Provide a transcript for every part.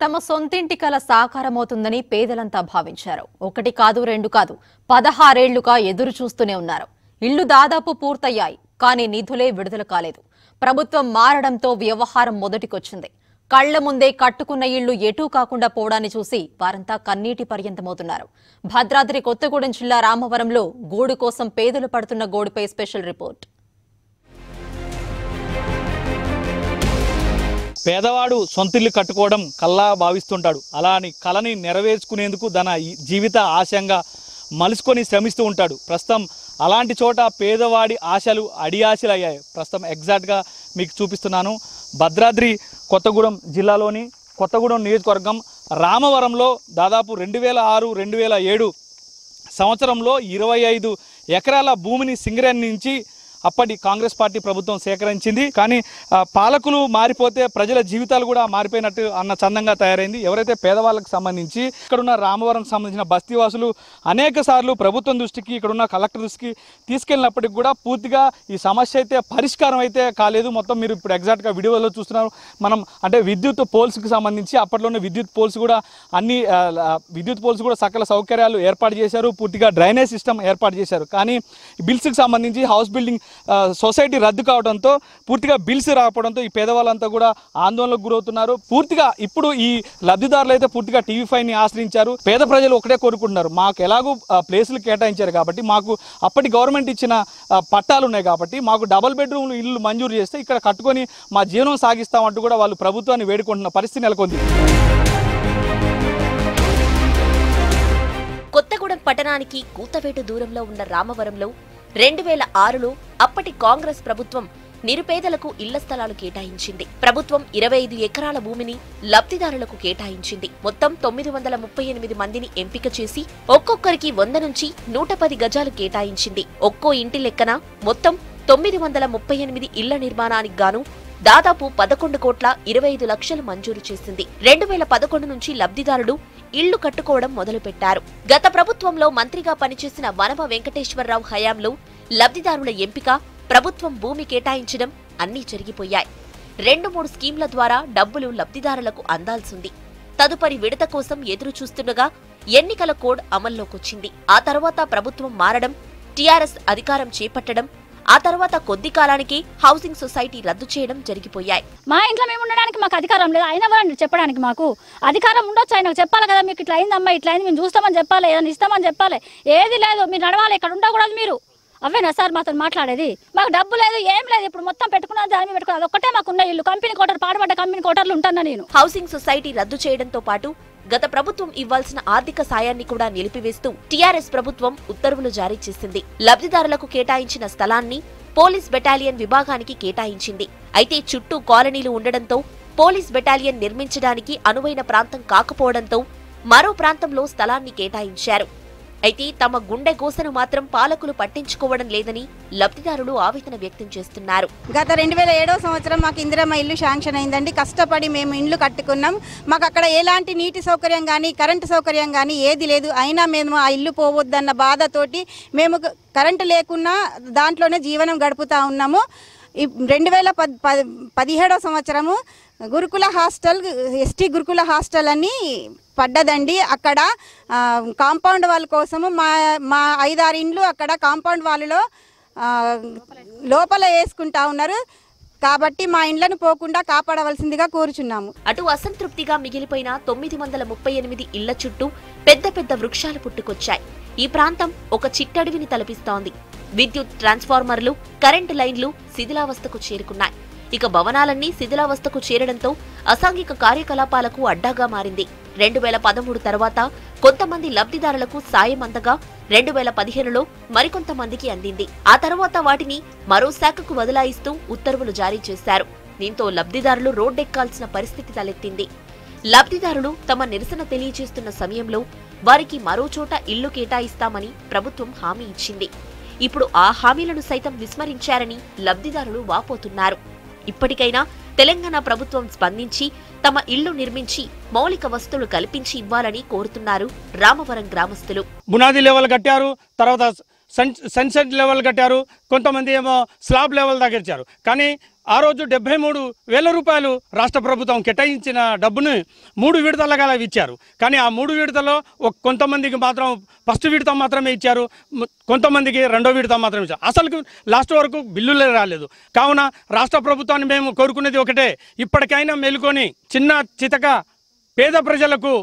తమ సొంతింటి కల సాకారమవుతుందని పేదలంతా భావించారు ఒకటి కాదు రెండు కాదు పదహారేళ్లుగా ఎదురు చూస్తూనే ఉన్నారు ఇళ్లు దాదాపు పూర్తయ్యాయి కానీ నిధులే విడుదల కాలేదు ప్రభుత్వం మారడంతో వ్యవహారం మొదటికొచ్చింది కళ్ల ముందే కట్టుకున్న ఇళ్లు ఎటూ కాకుండా పోవడాన్ని చూసి వారంతా కన్నీటి పర్యంతమవుతున్నారు భద్రాద్రి కొత్తగూడెం జిల్లా రామవరంలో గూడు కోసం పేదలు పడుతున్న గోడుపై స్పెషల్ రిపోర్ట్ పేదవాడు సొంతిల్లు కట్టుకోవడం కల్లా భావిస్తుంటాడు అలా అని కళని నెరవేర్చుకునేందుకు తన ఈ జీవిత ఆశయంగా మలుసుకొని శ్రమిస్తూ ఉంటాడు ప్రస్తుతం అలాంటి చోట పేదవాడి ఆశలు అడి ఆశలు అయ్యాయి ప్రస్తుతం ఎగ్జాక్ట్గా మీకు చూపిస్తున్నాను భద్రాద్రి కొత్తగూడెం జిల్లాలోని కొత్తగూడెం నియోజకవర్గం రామవరంలో దాదాపు రెండు వేల ఆరు రెండు వేల ఏడు సంవత్సరంలో ఇరవై ఐదు ఎకరాల భూమిని సింగరేణి నుంచి అప్పటి కాంగ్రెస్ పార్టీ ప్రభుత్వం సేకరించింది కానీ ఆ, పాలకులు మారిపోతే ప్రజల జీవితాలు కూడా మారిపోయినట్టు అన్న చందంగా తయారైంది ఎవరైతే పేదవాళ్ళకి సంబంధించి ఇక్కడున్న రామవరం సంబంధించిన బస్తీవాసులు అనేక సార్లు ప్రభుత్వం దృష్టికి ఇక్కడున్న కలెక్టర్ దృష్టికి తీసుకెళ్ళినప్పటికి కూడా పూర్తిగా ఈ సమస్య అయితే పరిష్కారం అయితే కాలేదు మొత్తం మీరు ఇప్పుడు ఎగ్జాక్ట్గా వీడియోలో చూస్తున్నారు మనం అంటే విద్యుత్ పోల్స్కి సంబంధించి అప్పట్లోనే విద్యుత్ పోల్స్ కూడా అన్ని ఆ, ఆ, విద్యుత్ పోల్స్ కూడా సకల సౌకర్యాలు ఏర్పాటు చేశారు పూర్తిగా డ్రైనేజ్ సిస్టమ్ ఏర్పాటు చేశారు కానీ బిల్స్కి సంబంధించి హౌస్ బిల్డింగ్ ఆ, సొసైటీ రద్దు కావడంతో పూర్తిగా బిల్స్ రాకపోవడంతో ఈ పేదవాళ్ళంతా కూడా ఆందోళనకు గురవుతున్నారు పూర్తిగా ఇప్పుడు ఈ లబ్ధిదారులు అయితే పూర్తిగా టీవీ ఫైవ్ ని ఆశ్రయించారు పేద ప్రజలు ఒకటే కోరుకుంటున్నారు మాకు ఎలాగో ఆ, ప్లేసులు కేటాయించారు కాబట్టి మాకు అప్పటి గవర్నమెంట్ ఇచ్చిన ఆ, పట్టాలు ఉన్నాయి కాబట్టి మాకు డబుల్ బెడ్రూమ్లు ఇల్లు మంజూరు చేస్తే ఇక్కడ కట్టుకొని మా జీవనం సాగిస్తామంటూ కూడా వాళ్ళు ప్రభుత్వాన్ని వేడుకుంటున్న పరిస్థితి నెలకొంది కొత్తగూడెం పట్టణానికి కూతవేటు దూరంలో ఉన్న రామవరంలో రెండు వేల ఆరులో అప్పటి కాంగ్రెస్ ప్రభుత్వం నిరుపేదలకు ఇళ్ల స్థలాలు కేటాయించింది ప్రభుత్వం ఇరవై ఐదు ఎకరాల భూమిని లబ్ధిదారులకు కేటాయించింది మొత్తం తొమ్మిది వందల ముప్పై ఎనిమిది మందిని ఎంపిక చేసి ఒక్కొక్కరికి వంద నుంచి నూట పది గజాలు కేటాయించింది ఒక్కో ఇంటి లెక్కన మొత్తం తొమ్మిది వందల ముప్పై ఎనిమిది ఇళ్ల నిర్మాణానికి గాను దాదాపు పదకొండు కోట్ల ఇరవై ఐదు లక్షలు మంజూరు చేసింది రెండు వేల పదకొండు నుంచి లబ్ధిదారులు ఇళ్లు కట్టుకోవడం మొదలుపెట్టారు గత ప్రభుత్వంలో మంత్రిగా పనిచేసిన వనమ వెంకటేశ్వరరావు హయాంలో లబ్ధిదారుల ఎంపిక ప్రభుత్వం భూమి కేటాయించడం అన్నీ జరిగిపోయాయి రెండు మూడు స్కీంల ద్వారా డబ్బులు లబ్ధిదారులకు అందాల్సింది తదుపరి విడత కోసం ఎదురు చూస్తుండగా ఎన్నికల కోడ్ అమల్లోకొచ్చింది ఆ తర్వాత ప్రభుత్వం మారడం టీఆర్ఎస్ అధికారం చేపట్టడం ఆ తర్వాత కొద్ది కాలానికి హౌసింగ్ సొసైటీ రద్దు చేయడం జరిగిపోయాయి మా ఇంట్లో మేము ఉండడానికి మాకు అధికారం లేదు అయినా కూడా చెప్పడానికి మాకు అధికారం ఉండొచ్చు ఆయనకు చెప్పాలి కదా మీకు ఇట్లా అయిందమ్మా ఇట్లా అయింది మేము చూస్తామని చెప్పాలి ఏదైనా ఇస్తామని చెప్పాలి ఏది లేదు మీరు నడవాలి ఇక్కడ ఉండకూడదు మీరు అవేనా సార్ మాతో మాట్లాడేది మాకు డబ్బు లేదు ఏం లేదు ఇప్పుడు మొత్తం పెట్టుకున్న దాని మీద పెట్టుకున్నది ఒక్కటే మాకు ఉన్న ఇల్లు కంపెనీ కోటర్ పాడుపడ్డ కంపెనీ కోటర్లు ఉంటాను నేను హౌసింగ్ సొసైటీ రద్దు చేయడంతో పాటు గత ప్రభుత్వం ఇవ్వాల్సిన ఆర్థిక సాయాన్ని కూడా నిలిపివేస్తూ టీఆర్ఎస్ ప్రభుత్వం ఉత్తర్వులు జారీ చేసింది లబ్ధిదారులకు కేటాయించిన స్థలాన్ని పోలీస్ బెటాలియన్ విభాగానికి కేటాయించింది అయితే చుట్టూ కాలనీలు ఉండడంతో పోలీస్ బెటాలియన్ నిర్మించడానికి అనువైన ప్రాంతం కాకపోవడంతో మరో ప్రాంతంలో స్థలాన్ని కేటాయించారు అయితే తమ గుండె గోసను మాత్రం పాలకులు పట్టించుకోవడం లేదని లబ్ధిదారులు ఆవేదన వ్యక్తం చేస్తున్నారు గత రెండు వేల ఏడో సంవత్సరం మాకు ఇందిరమ్మ ఇల్లు శాంక్షన్ అయిందండి కష్టపడి మేము ఇండ్లు కట్టుకున్నాం మాకు అక్కడ ఎలాంటి నీటి సౌకర్యం కానీ కరెంటు సౌకర్యం కానీ ఏది లేదు అయినా మేము ఆ ఇల్లు పోవద్దన్న బాధతోటి మేము క- కరెంటు లేకున్నా దాంట్లోనే జీవనం గడుపుతా ఉన్నాము ఈ రెండు వేల పద్ ప- పదిహేడో సంవత్సరము గురుకుల హాస్టల్ ఎస్టీ గురుకుల హాస్టల్ అని పడ్డదండి అక్కడ ఆ, కాంపౌండ్ వాళ్ళ కోసము మా మా ఐదారు ఇండ్లు అక్కడ కాంపౌండ్ వాళ్ళలో ఆ, లోపల వేసుకుంటా ఉన్నారు కాబట్టి మా ఇండ్లను పోకుండా కాపాడవలసిందిగా కోరుచున్నాము అటు అసంతృప్తిగా మిగిలిపోయిన తొమ్మిది వందల ముప్పై ఎనిమిది ఇళ్ల చుట్టూ పెద్ద పెద్ద వృక్షాలు పుట్టుకొచ్చాయి ఈ ప్రాంతం ఒక చిట్టడవిని తలపిస్తోంది విద్యుత్ ట్రాన్స్ఫార్మర్లు కరెంటు లైన్లు శిథిలావస్థకు చేరుకున్నాయి ఇక భవనాలన్నీ శిథిలావస్థకు చేరడంతో అసాంఘిక కార్యకలాపాలకు అడ్డాగా మారింది రెండు వేల పదమూడు తర్వాత కొంతమంది లబ్ధిదారులకు సాయం అందగా రెండు వేల పదిహేనులో మరికొంతమందికి అందింది ఆ తర్వాత వాటిని మరో శాఖకు బదలాయిస్తూ ఉత్తర్వులు జారీ చేశారు దీంతో లబ్ధిదారులు రోడ్డెక్కాల్సిన పరిస్థితి తలెత్తింది లబ్ధిదారులు తమ నిరసన తెలియజేస్తున్న సమయంలో వారికి మరో చోట ఇల్లు కేటాయిస్తామని ప్రభుత్వం హామీ ఇచ్చింది ఇప్పుడు ఆ హామీలను సైతం విస్మరించారని లబ్ధిదారులు వాపోతున్నారు ఇప్పటికైనా తెలంగాణ ప్రభుత్వం స్పందించి తమ ఇళ్లు నిర్మించి మౌలిక వస్తువులు కల్పించి ఇవ్వాలని కోరుతున్నారు రామవరం గ్రామస్తులు బునాది లెవెల్ కట్టారు తర్వాత సన్ సన్సెట్ లెవెల్ కట్టారు కొంతమంది ఏమో స్లాబ్ లెవెల్ దాకా ఇచ్చారు కానీ ఆ రోజు డెబ్బై మూడు వేల రూపాయలు రాష్ట్ర ప్రభుత్వం కేటాయించిన డబ్బును మూడు విడతలుగా ఇచ్చారు కానీ ఆ మూడు విడతలో ఒక కొంతమందికి మాత్రం ఫస్ట్ విడత మాత్రమే ఇచ్చారు మ- కొంతమందికి రెండో విడత మాత్రమే ఇచ్చారు అసలు లాస్ట్ వరకు బిల్లులే రాలేదు కావున రాష్ట్ర ప్రభుత్వాన్ని మేము కోరుకునేది ఒకటే ఇప్పటికైనా మేలుకొని చిన్న చితక పేద ప్రజలకు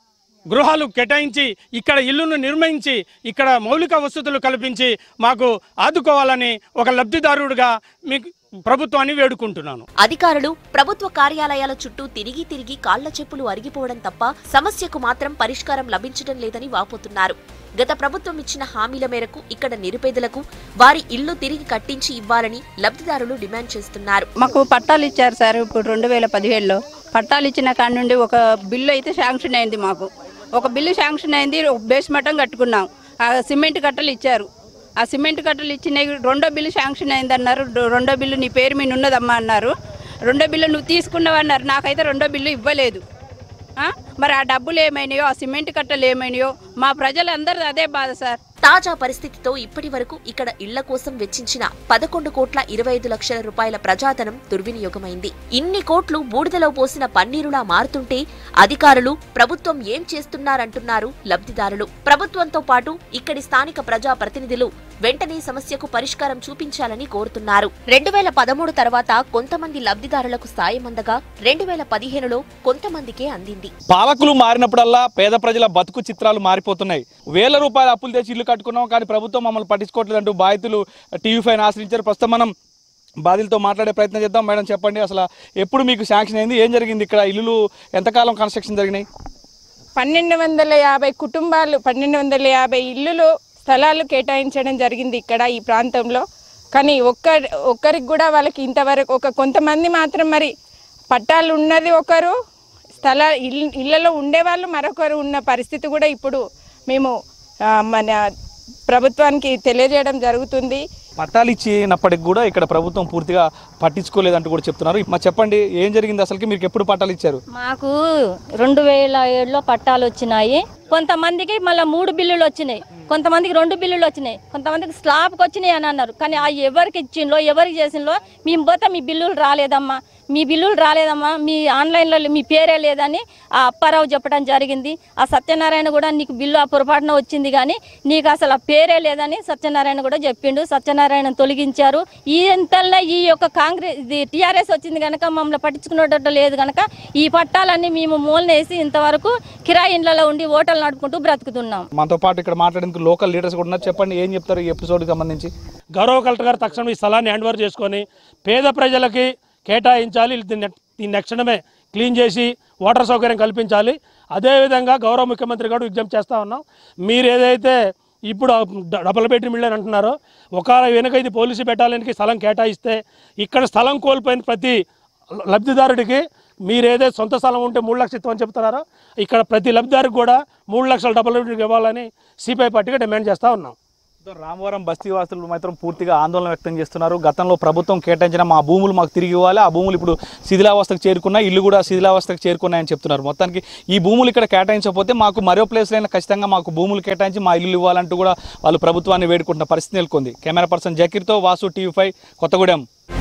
గృహాలు కేటాయించి ఇక్కడ ఇల్లును నిర్మించి ఇక్కడ మౌలిక వసతులు కల్పించి మాకు ఆదుకోవాలని ఒక లబ్ధిదారుడిగా మీకు ప్రభుత్వాన్ని వేడుకుంటున్నాను అధికారులు ప్రభుత్వ కార్యాలయాల చుట్టూ తిరిగి తిరిగి కాళ్ల చెప్పులు అరిగిపోవడం తప్ప సమస్యకు మాత్రం పరిష్కారం లభించడం లేదని వాపోతున్నారు గత ప్రభుత్వం ఇచ్చిన హామీల మేరకు ఇక్కడ నిరుపేదలకు వారి ఇల్లు తిరిగి కట్టించి ఇవ్వాలని లబ్ధిదారులు డిమాండ్ చేస్తున్నారు మాకు పట్టాలు ఇచ్చారు సార్ ఇప్పుడు రెండు వేల పదిహేడులో పట్టాలు ఇచ్చిన కాడ నుండి ఒక బిల్లు అయితే శాంక్షన్ అయింది మాకు ఒక బిల్లు శాంక్షన్ అయింది ఒక బేస్ మఠం కట్టుకున్నాం ఆ సిమెంట్ కట్టలు ఇచ్చారు ఆ సిమెంట్ కట్టలు ఇచ్చినాయి రెండో బిల్లు శాంక్షన్ అయింది అన్నారు డో- రెండో బిల్లు నీ పేరు మీద ఉన్నదమ్మా అన్నారు రెండో బిల్లు నువ్వు తీసుకున్నావు అన్నారు నాకైతే రెండో బిల్లు ఇవ్వలేదు ఆ? మరి ఆ డబ్బులు ఏమైనాయో ఆ సిమెంట్ కట్టలు ఏమైనాయో మా ప్రజలందరిది అదే బాధ సార్ తాజా పరిస్థితితో ఇప్పటి వరకు ఇక్కడ ఇళ్ల కోసం వెచ్చించిన పదకొండు కోట్ల ఇరవై ఐదు లక్షల రూపాయల ప్రజాధనం దుర్వినియోగమైంది ఇన్ని కోట్లు బూడిదలో పోసిన పన్నీరులా మారుతుంటే అధికారులు ప్రభుత్వం ఏం చేస్తున్నారంటున్నారు లబ్ధిదారులు ప్రభుత్వంతో పాటు ఇక్కడి స్థానిక ప్రజా ప్రతినిధులు వెంటనే సమస్యకు పరిష్కారం చూపించాలని కోరుతున్నారు రెండు వేల పదమూడు తర్వాత కొంతమంది లబ్ధిదారులకు సాయం అందగా రెండు వేల పదిహేనులో కొంతమందికే అందింది పాలకులు మారినప్పుడల్లా పేద ప్రజల బతుకు చిత్రాలు మారిపోతున్నాయి వేల రూపాయల అప్పులు తెచ్చి ఇల్లు కట్టుకున్నాం కానీ ప్రభుత్వం మమ్మల్ని పట్టించుకోవట్లేదంటూ బాధితులు టీవీ ఫైవ్ ఆశ్రయించారు ప్రస్తుతం మనం బాధితులతో మాట్లాడే ప్రయత్నం చేద్దాం మేడం చెప్పండి అసలు ఎప్పుడు మీకు శాంక్షన్ అయింది ఏం జరిగింది ఇక్కడ ఇల్లులు ఎంతకాలం కన్స్ట్రక్షన్ జరిగినాయి పన్నెండు వందల యాభై కుటుంబాలు పన్నెండు వందల యాభై ఇల్లులు స్థలాలు కేటాయించడం జరిగింది ఇక్కడ ఈ ప్రాంతంలో కానీ ఒక్క ఒక్కరికి కూడా వాళ్ళకి ఇంతవరకు ఒక కొంతమంది మాత్రం మరి పట్టాలు ఉన్నది ఒకరు స్థల ఇల్ ఇళ్లలో ఉండేవాళ్ళు మరొకరు ఉన్న పరిస్థితి కూడా ఇప్పుడు మేము ఆ, మన ప్రభుత్వానికి తెలియజేయడం జరుగుతుంది పట్టాలు ఇచ్చినప్పటికి కూడా ఇక్కడ ప్రభుత్వం పూర్తిగా పట్టించుకోలేదంటూ కూడా చెప్తున్నారు మా చెప్పండి ఏం జరిగింది అసలుకి మీకు ఎప్పుడు పట్టాలు ఇచ్చారు మాకు రెండు వేల ఏడులో పట్టాలు వచ్చినాయి కొంతమందికి మళ్ళీ మూడు బిల్లులు వచ్చినాయి కొంతమందికి రెండు బిల్లులు వచ్చినాయి కొంతమందికి స్లాబ్కి వచ్చినాయి అని అన్నారు కానీ ఆ ఎవరికి ఇచ్చిండ్లో ఎవరికి చేసిండ్లో మేము పోతే మీ బిల్లులు రాలేదమ్మా మీ బిల్లులు రాలేదమ్మా మీ ఆన్లైన్లో మీ పేరే లేదని ఆ అప్పారావు చెప్పడం జరిగింది ఆ సత్యనారాయణ కూడా నీకు బిల్లు ఆ పొరపాటున వచ్చింది కానీ నీకు అసలు ఆ పేరే లేదని సత్యనారాయణ కూడా చెప్పిండు సత్యనారాయణ తొలగించారు ఈ ఎంతలనే ఈ యొక్క కాంగ్రెస్ ఇది టీఆర్ఎస్ వచ్చింది కనుక మమ్మల్ని పట్టించుకునేటట్టు లేదు కనుక ఈ పట్టాలన్నీ మేము మూలనేసి ఇంతవరకు కిరాయి ఇండ్లలో ఉండి ఓటలు నడుపుకుంటూ బ్రతుకుతున్నాం మనతో పాటు ఇక్కడ మాట్లాడేందుకు లోకల్ లీడర్స్ కూడా ఉన్నారు చెప్పండి ఏం చెప్తారు ఈ ఎపిసోడ్కి సంబంధించి గౌరవ కలెక్టర్ గారు తక్షణం ఈ స్థలాన్ని హ్యాండ్ ఓవర్ చేసుకొని పేద ప్రజలకి కేటాయించాలి దీన్ని దీన్ని తక్షణమే క్లీన్ చేసి వాటర్ సౌకర్యం కల్పించాలి అదేవిధంగా గౌరవ ముఖ్యమంత్రి గారు విజ్ఞప్తి చేస్తూ ఉన్నాం మీరు ఏదైతే ఇప్పుడు డ- డబుల్ బెడ్రూమ్ ఇల్లు అని అంటున్నారో ఒక వెనుక ఇది పోలీసు బెటాలియన్కి స్థలం కేటాయిస్తే ఇక్కడ స్థలం కోల్పోయిన ప్రతి లబ్ధిదారుడికి మీరు ఏదైతే సొంత స్థలం ఉంటే మూడు లక్షలు ఇస్తామని చెప్తున్నారో ఇక్కడ ప్రతి లబ్ధిదారికి కూడా మూడు లక్షల డబుల్ బెడ్రూమ్ ఇవ్వాలని సిపిఐ పార్టీగా డిమాండ్ చేస్తూ ఉన్నాం రామవరం బస్తీ వాసులు మాత్రం పూర్తిగా ఆందోళన వ్యక్తం చేస్తున్నారు గతంలో ప్రభుత్వం కేటాయించిన మా భూములు మాకు తిరిగి ఇవ్వాలి ఆ భూములు ఇప్పుడు శిథిలావస్థకు చేరుకున్నాయి ఇల్లు కూడా శిథిలావస్థకు చేరుకున్నాయని చెప్తున్నారు మొత్తానికి ఈ భూములు ఇక్కడ కేటాయించకపోతే మాకు మరో ప్లేస్లైనా ఖచ్చితంగా మాకు భూములు కేటాయించి మా ఇల్లు ఇవ్వాలంటూ కూడా వాళ్ళు ప్రభుత్వాన్ని వేడుకుంటున్న పరిస్థితి నెలకొంది కెమెరా పర్సన్ జకీర్తో వాసు టీవీ ఫైవ్ కొత్తగూడెం